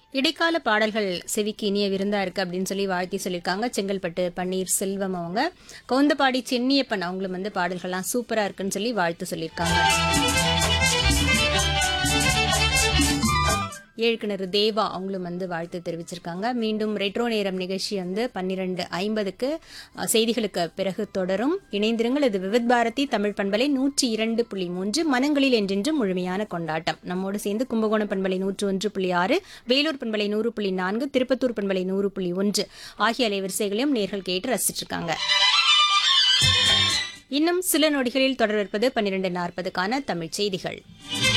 இடைக்கால பாடல்கள் செவிக்கு இனிய விருந்தா இருக்கு அப்படின்னு சொல்லி வாழ்த்தி சொல்லியிருக்காங்க செங்கல்பட்டு பன்னீர் செல்வம் அவங்க கவுந்தபாடி சென்னியப்பன் அவங்களும் வந்து பாடல்கள்லாம் சூப்பரா இருக்குன்னு சொல்லி வாழ்த்து சொல்லியிருக்காங்க ஏழுக்கிணறு தேவா அவங்களும் வந்து வாழ்த்து தெரிவிச்சிருக்காங்க மீண்டும் ரெட்ரோ நேரம் நிகழ்ச்சி வந்து பன்னிரண்டு ஐம்பதுக்கு அஹ், செய்திகளுக்கு பிறகு தொடரும் இணைந்திருங்கள் இது விவித் பாரதி தமிழ் பண்பலை நூற்றி இரண்டு புள்ளி மூன்று மனங்களில் என்றென்றும் முழுமையான கொண்டாட்டம் நம்மோடு சேர்ந்து கும்பகோணம் பண்பலை நூற்று ஒன்று புள்ளி ஆறு வேலூர் பண்பலை நூறு புள்ளி நான்கு திருப்பத்தூர் பண்பலை நூறு புள்ளி ஒன்று ஆகிய அலைவரிசைகளையும் நேர்கள் கேட்டு ரசிச்சிட்டு இருக்காங்க இன்னும் சில நொடிகளில் தொடர்விருப்பது பன்னிரண்டு நாற்பதுக்கான தமிழ் செய்திகள்